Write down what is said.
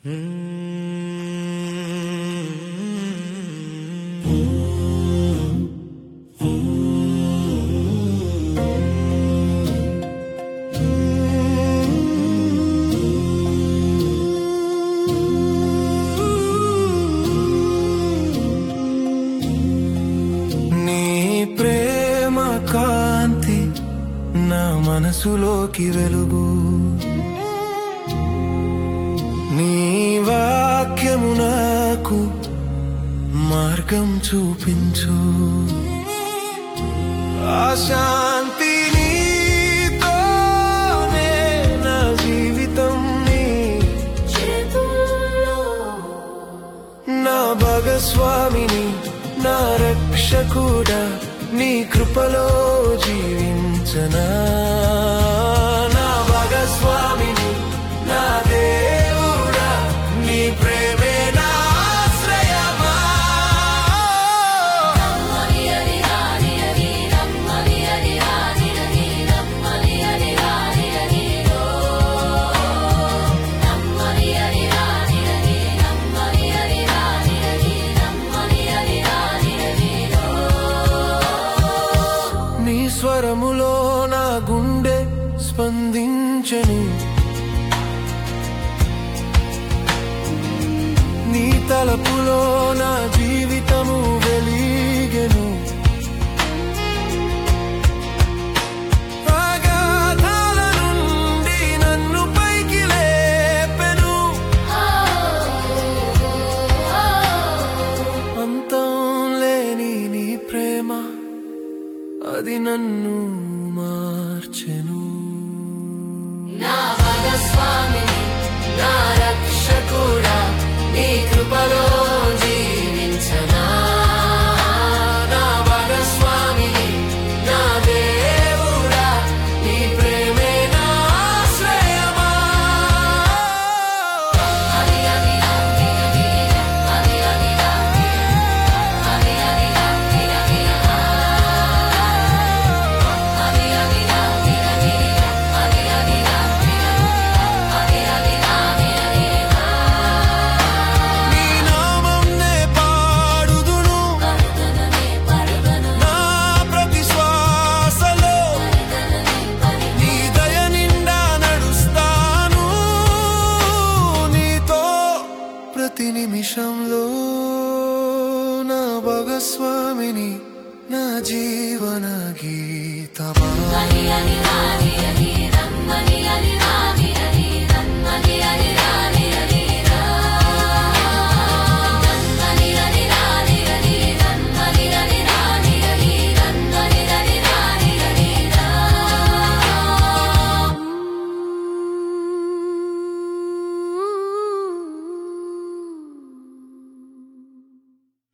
నీ ప్రేమ కాంతి నా మనసులోకి వెలుగు నీ వాక్యము నాకు మార్గం చూపించు ఆ శాంతి నీతోనే నా జీవితం నీ నా భగస్వామిని నా రక్షకుడా నీ కృపలో జీవించనా నా భగస్వామిని నా దేవుడా నీ ప్రేమే నా ఆశ్రయమా నీ స్వరములో నా గుండె స్పందించను నీ తలపులో నా జీవితము వెలిగెను అగాధాల నుండి నన్ను పైకి లేపెను అంతం లేని నీ ప్రేమ అది నన్ను మార్చెను నా భగస్వామిని నా రక్షకుడా నీ కృపలో జీవించనా నా భాగస్వామిని నా దేవుడా నీ ప్రేమే నా ఆశ్రయమా నీ నామం నే పాడుదును నా ప్రతి శ్వాసలో నీ దయ నిండా నడుస్తాను నీతో ప్రతి నిమిషంలో నా భగస్వామిని నా జీవన గీతమా అని అని రాని అని రమ్మని అని రా